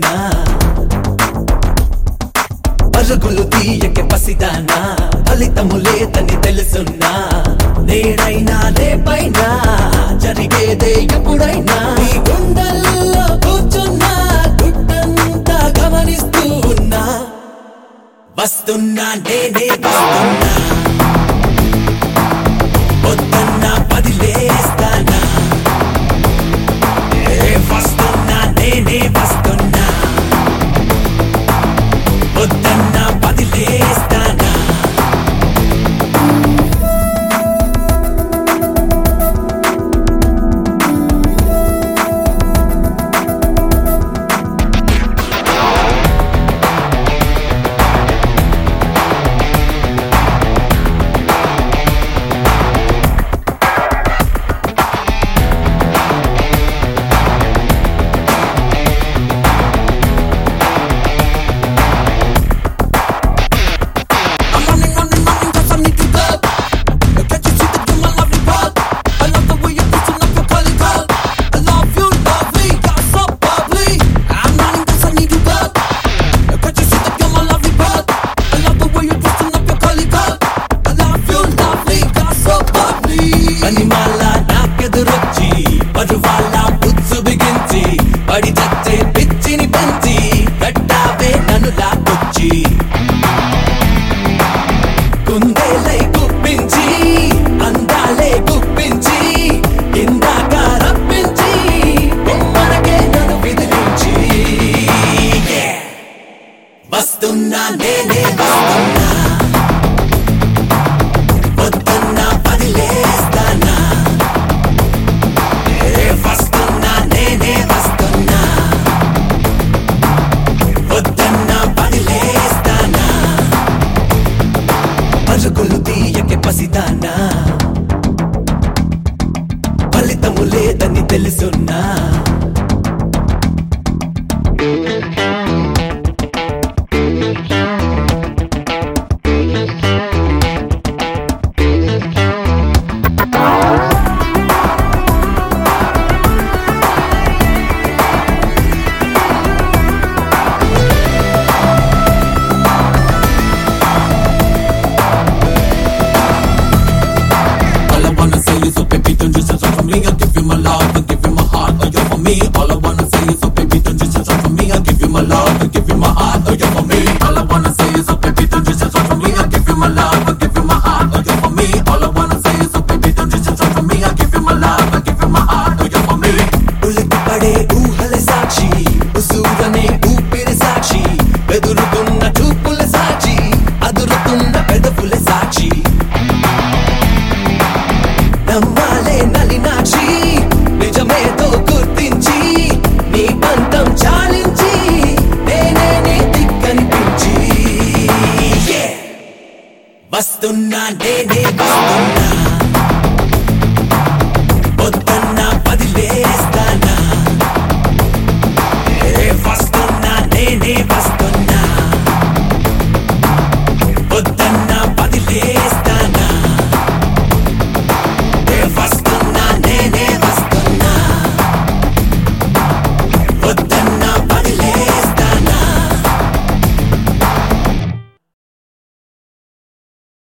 తెలుసున్నా పరుగులు తీయక పసిదానా ఫలితము లేదని తెలుసున్నా నేడైనా రేపైనా జరిగేదే ఎప్పుడైనా నీ గుండెల్లో కూర్చున్నా గుడ్డంతా గమనిస్తూ ఉన్నా వస్తున్నా నేనే వస్తున్నా వద్దన్నా పదిలేస్తానా ఏ వస్తున్నా నేనే వస్తున్నా వద్దన్నా పదిలేస్తానా I'm running, running, running, cause I need to go. Can't you see that you're my lovely bug? I love the way you're pushing up your curly curl. I love you, lovely, you're so bubbly. I'm running cause I need to go. Can't you see that you're my lovely bug? I love the way you're pushing up your curly curl. I love you, lovely, you're so bubbly. పనిమాల నాకెదురొచ్చి పరువాల పుచ్చు బిగించి పడి చచ్చే పిచ్చిని పెంచి కట్టావే నన్ను లాక్కొచ్చి కుందేలై గుప్పించి అందాలే గుప్పించి ఇందాక రప్పించి బొమ్మనకే నన్ను విదిలించి Yeah! వస్తున్నా నేనే వస్తున్నా వస్తున్నా పదిలేస్తానా ఏ వస్తున్నా నేనే వస్తున్నా వద్దన్నా పదిలేస్తానా పరుగులు తీయకే పసిదానా ఫలితము లేదని తెలుసున్నా All I wanna say is, oh baby, don't you stop for me. I'll give you my love, I'll give you my heart, oh you're for me. All I wanna say is, oh baby, don't you stop for me. I'll give you my love, I'll give you my heart, oh you're for me. All I wanna say is, oh baby, don't you stop for me. I'll give you my love, I'll give you my heart, oh you're for me. All I wanna say is, oh baby, don't you stop for me. I'll give you my love, I'll give you my heart, oh you're for me. ఉలికి పడే ఊహల సాక్షి ఉసూరనే ఊపిరి సాక్షి బెదురుతున్న చూపుల సాక్షి అదురుతున్న పెదవుల సాక్షి నమ్మాలే నలినాక్షి నిజమేదో గుర్తించి నీ పంతం చాలించి నేనే నీ దిక్కనిపించి Yeah! వస్తున్నా నేనే వస్తున్నా